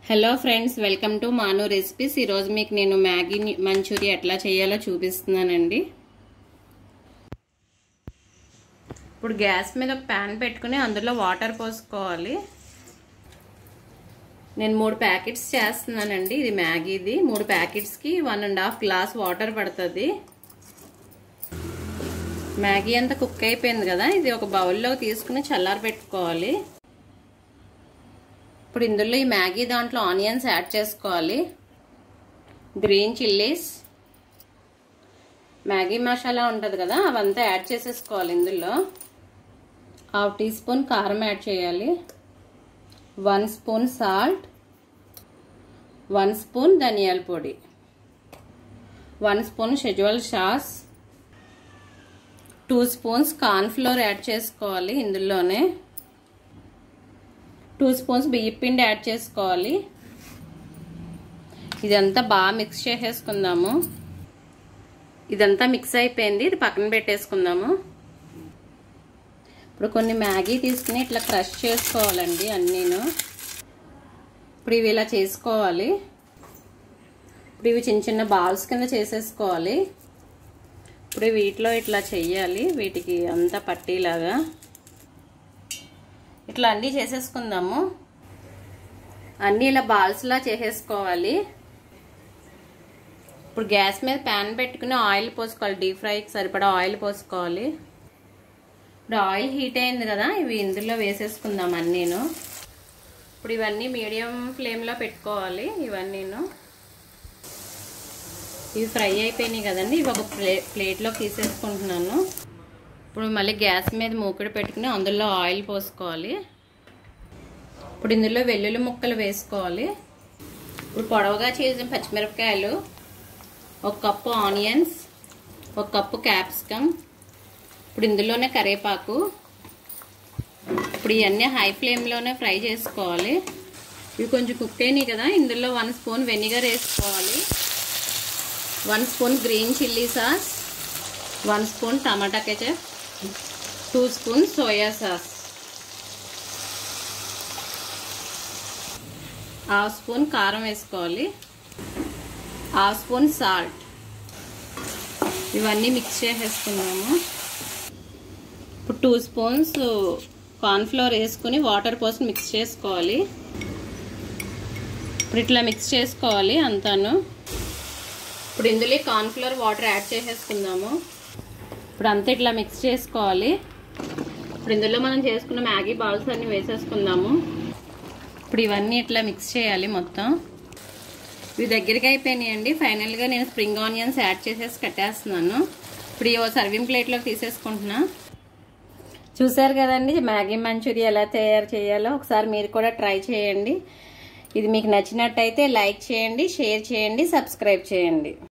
hello friends welcome to Manu recipes ఈరోజు మీకు నేను మ్యాగీ మంచూరియా ఎట్లా చేయాలో చూపిస్తున్నానండి ఇప్పుడు గ్యాస్ మీద ఒక ప్యాన్ పెట్టుకుని అందులో వాటర్ పోసుకోవాలి నేను మూడు ప్యాకెట్స్ చేస్తున్నానండి ఇది మ్యాగీది మూడు ప్యాకెట్స్కి one and half glass water పడుతుంది మ్యాగీ అంతా కుక్ అయిపోయింది కదా ఇది ఒక బౌల్లో తీసుకుని చల్లారి పెట్టుకోవాలి ఇప్పుడు ఇందులో ఈ మ్యాగీ దాంట్లో ఆనియన్స్ యాడ్ చేసుకోవాలి గ్రీన్ చిల్లీస్ మ్యాగీ మసాలా ఉంటుంది కదా అవంతా యాడ్ చేసేసుకోవాలి ఇందులో హాఫ్ టీ స్పూన్ కారం యాడ్ చేయాలి one spoon salt one spoon ధనియాల పొడి వన్ స్పూన్ షెజ్వాల్ sauce two spoons cornflour add చేసుకోవాలి ఇందులోనే టూ స్పూన్స్ బియ్యం పిండి యాడ్ చేసుకోవాలి ఇదంతా బాగా మిక్స్ చేసేసుకుందాము ఇదంతా మిక్స్ అయిపోయింది ఇది పక్కన పెట్టేసుకుందాము ఇప్పుడు కొన్ని మ్యాగీ తీసుకుని ఇట్లా క్రష్ చేసుకోవాలండి అన్నీను ఇప్పుడు ఇవి ఇలా చేసుకోవాలి ఇప్పుడు ఇవి చిన్న చిన్న బాల్స్ కింద చేసేసుకోవాలి ఇప్పుడు వీటిలో ఇట్లా చెయ్యాలి వీటికి అంతా పట్టీలాగా ఇట్లా అన్నీ చేసేసుకుందాము అన్నీ ఇలా బాల్స్లా చేసేసుకోవాలి ఇప్పుడు గ్యాస్ మీద ప్యాన్ పెట్టుకుని ఆయిల్ పోసుకోవాలి డీప్ ఫ్రైకి సరిపడా ఆయిల్ పోసుకోవాలి ఇప్పుడు ఆయిల్ హీట్ అయింది కదా ఇవి ఇందులో వేసేసుకుందాం అన్నీను ఇప్పుడు ఇవన్నీ మీడియం ఫ్లేమ్లో పెట్టుకోవాలి ఇవన్నీను ఇవి ఫ్రై అయిపోయినాయి కదండి ఇవి ఒక ప్లే ప్లేట్లో తీసేసుకుంటున్నాను ఇప్పుడు మళ్ళీ గ్యాస్ మీద మూకుడు పెట్టుకుని అందులో ఆయిల్ పోసుకోవాలి ఇప్పుడు ఇందులో వెల్లుల్లి ముక్కలు వేసుకోవాలి ఇప్పుడు పొడవుగా చేసిన పచ్చిమిరపకాయలు ఒక కప్పు ఆనియన్స్ ఒక కప్పు క్యాప్సికమ్ ఇప్పుడు ఇందులోనే కరేపాకు ఇప్పుడు ఇవన్నీ హై ఫ్లేమ్లోనే ఫ్రై చేసుకోవాలి ఇవి కొంచెం కుక్ అయినాయి కదా ఇందులో వన్ స్పూన్ వెనిగర్ వేసుకోవాలి one spoon green chilli sauce one spoon tomato ketchup two spoon soya sauce half spoon కారం వేసుకోవాలి హాఫ్ స్పూన్ సాల్ట్ ఇవన్నీ మిక్స్ చేసేసుకున్నాము ఇప్పుడు టూ స్పూన్స్ కార్న్ఫ్లోర్ వేసుకుని వాటర్ పోసి మిక్స్ చేసుకోవాలి ఇప్పుడు ఇట్లా మిక్స్ చేసుకోవాలి అంతాను ఇప్పుడు ఇందులో కార్న్ఫ్లోర్ వాటర్ యాడ్ చేసేసుకుందాము ఇప్పుడు అంతా ఇట్లా మిక్స్ చేసుకోవాలి ఇప్పుడు ఇందులో మనం చేసుకున్న మ్యాగీ బాల్స్ అన్ని వేసేసుకుందాము ఇప్పుడు ఇవన్నీ ఇట్లా మిక్స్ చేయాలి మొత్తం ఇవి దగ్గరికి అయిపోయినాయండి ఫైనల్గా నేను స్ప్రింగ్ ఆనియన్స్ యాడ్ చేసేసి కట్టేస్తున్నాను ఇప్పుడు ఈ సర్వింగ్ ప్లేట్లోకి తీసేసుకుంటున్నా చూసారు కదండి మ్యాగీ మంచూరియా ఎలా తయారు చేయాలో ఒకసారి మీరు కూడా ట్రై చేయండి ఇది మీకు నచ్చినట్టయితే లైక్ చేయండి షేర్ చేయండి సబ్స్క్రైబ్ చేయండి